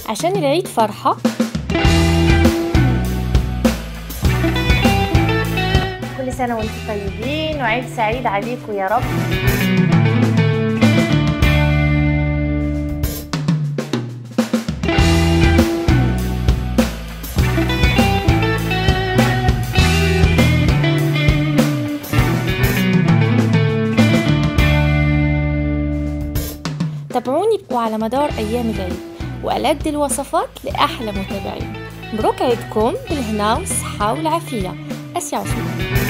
عشان العيد فرحة كل سنة وانتم طيبين وعيد سعيد عليكم يا رب تابعوني وعلى مدار أيام العيد وألد الوصفات لأحلى متابعين مبروك عيدكم بالهنا والصحة والعافية أسيا عثمان